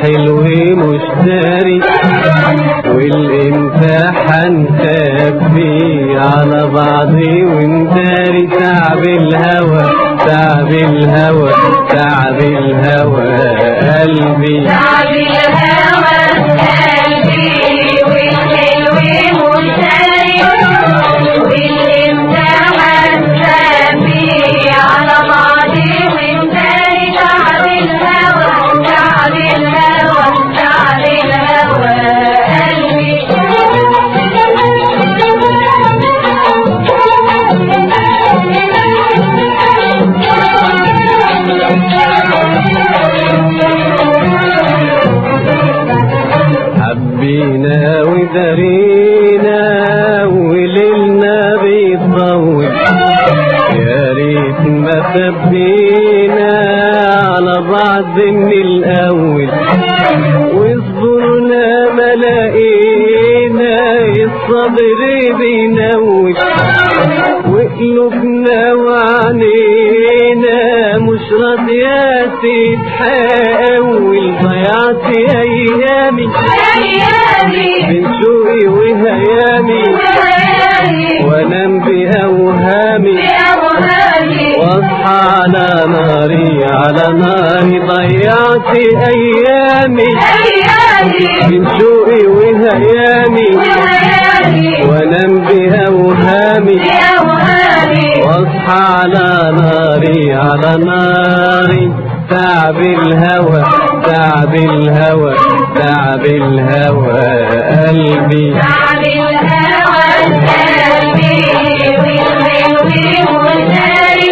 والحلو مشتري والامتحان خبي على بعضي ونداري تعب الهوى تعب الهوى تعب الهوى قلبي تعب الهوى قلبي والحلو مشتري والامتحان خبي على بعضي وانتهي تعب الهوى تعب الهوى تعب الهوى حبينا ودارينا وليلنا بيطول يا ريت ما خبينا على بعض من الاول وصبرنا ما لقينا الصبر بينوش وقلوبنا وعنينا مش راضية تتحول ضيعت ايامي من سوقي وهيامي وانام باوهامي واصحى على ناري على ناري ضيعت ايامي من سوقي وهيامي وانام باوهامي واصحى على ناري على ناري تعب الهوى تعب الهوى تعب الهوى قلبي تعب الهوى قلبي والحلو مشتري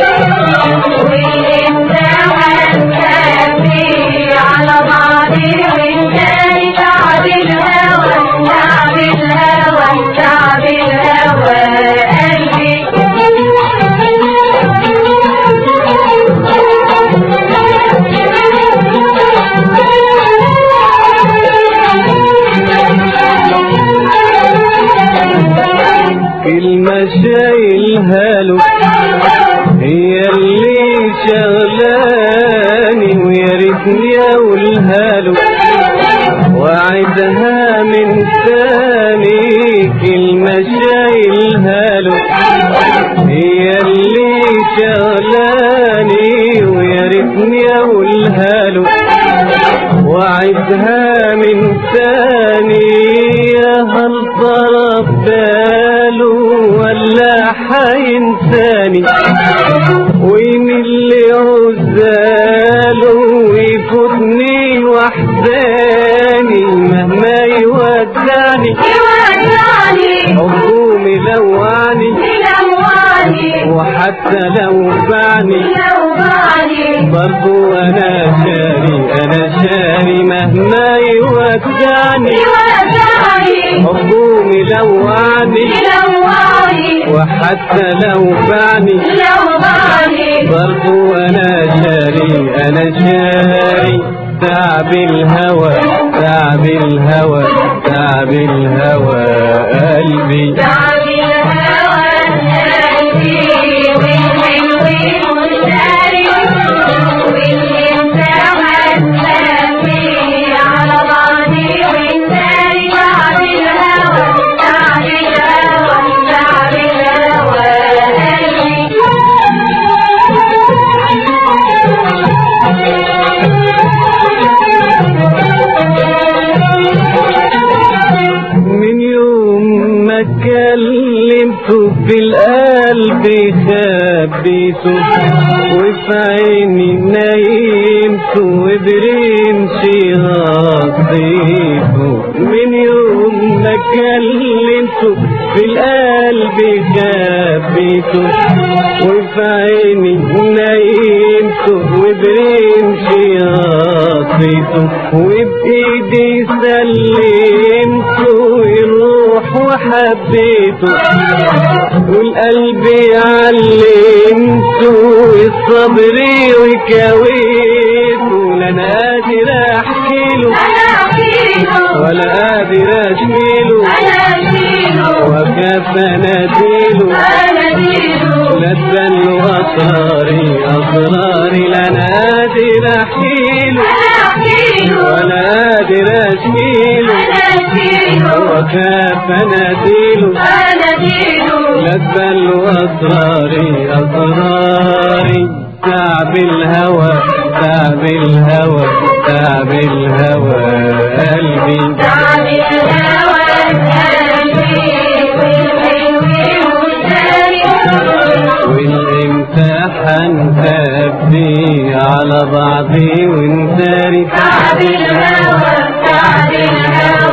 والامتحان خبي على بعضي وانتهي تعب الهوى تعب الهوى تعب الهوى كلمة شايلها له هي اللي شغلاني ويا ريتني اقولها له وعدها من تاني كلمة شايلها له هي اللي شغلاني ويا ريتني اقولها له وعدها من تاني يا هل ضرب باله ولا حينساني وين اللي عزاله ويفوتني وحداني مهما يودعني حبه ملوعني وحتى لو باعني برضو انا شاري انا شاري مهما يودعني حبه ملوعني وحتى لو باعني برضو انا شاري انا شاري تعب الهوى تعب الهوى تعب الهوى قلبي تعب الهوى قلبي والحلو مشتري والامتحان خبي على بعضي وانتهي تعب الهوى تعب الهوى تعب الهوى من يوم ما كلمته في القلب خبيته وفي عيني نايمته وبرمشي غطيته من يوم ما كلمته في القلب خبيته وفي عيني نايمته وبرمشي غطيته وبإيدي سلمته الروح وحبيته والقلب علمته الصبر وكويته لا انا قادر احكي له ولا قادر اشكيله وكيف اناديله لا تبلوا اسراري اسراري لا انا قادر احكي له ولا هواك فناديله لبى الأسراري أسراري تعب الهوى تعب الهوى تعب الهوى قلبي والامتحان تبدي على بعضي وانتاري تعب الهوى تعب الهوى